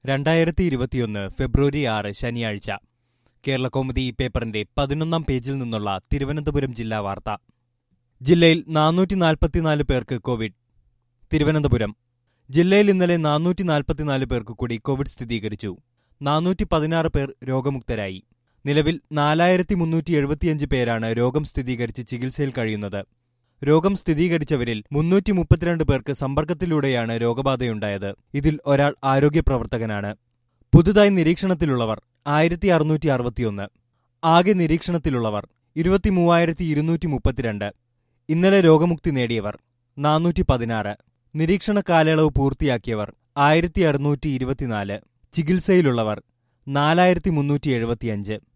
രണ്ടായിരത്തി ഇരുപത്തിയൊന്ന് ഫെബ്രുവരി ആറ് ശനിയാഴ്ച കേരള കൗമുദി ഈ പേപ്പറിന്റെ പതിനൊന്നാം പേജിൽ നിന്നുള്ള തിരുവനന്തപുരം ജില്ലാ വാർത്ത ജില്ലയിൽ നാനൂറ്റി നാൽപ്പത്തിനാല് പേർക്ക് കോവിഡ് തിരുവനന്തപുരം ജില്ലയിൽ ഇന്നലെ നാനൂറ്റി നാൽപ്പത്തിനാല് പേർക്ക് കൂടി കോവിഡ് സ്ഥിരീകരിച്ചു നാനൂറ്റി പതിനാറ് പേർ രോഗമുക്തരായി നിലവിൽ നാലായിരത്തി മുന്നൂറ്റി എഴുപത്തിയഞ്ച് പേരാണ് രോഗം സ്ഥിരീകരിച്ച് ചികിത്സയിൽ കഴിയുന്നത് രോഗം സ്ഥിരീകരിച്ചവരിൽ മുന്നൂറ്റി മുപ്പത്തിരണ്ട് പേർക്ക് സമ്പർക്കത്തിലൂടെയാണ് രോഗബാധയുണ്ടായത് ഇതിൽ ഒരാൾ ആരോഗ്യ പ്രവർത്തകനാണ് പുതുതായി നിരീക്ഷണത്തിലുള്ളവർ ആയിരത്തി അറുന്നൂറ്റി അറുപത്തിയൊന്ന് ആകെ നിരീക്ഷണത്തിലുള്ളവർ ഇരുപത്തിമൂവായിരത്തി ഇരുന്നൂറ്റി മുപ്പത്തിരണ്ട് ഇന്നലെ രോഗമുക്തി നേടിയവർ നാനൂറ്റി പതിനാറ് നിരീക്ഷണ കാലയളവ് പൂർത്തിയാക്കിയവർ ആയിരത്തി അറുന്നൂറ്റി ഇരുപത്തിനാല് ചികിത്സയിലുള്ളവർ നാലായിരത്തി മുന്നൂറ്റി എഴുപത്തിയഞ്ച്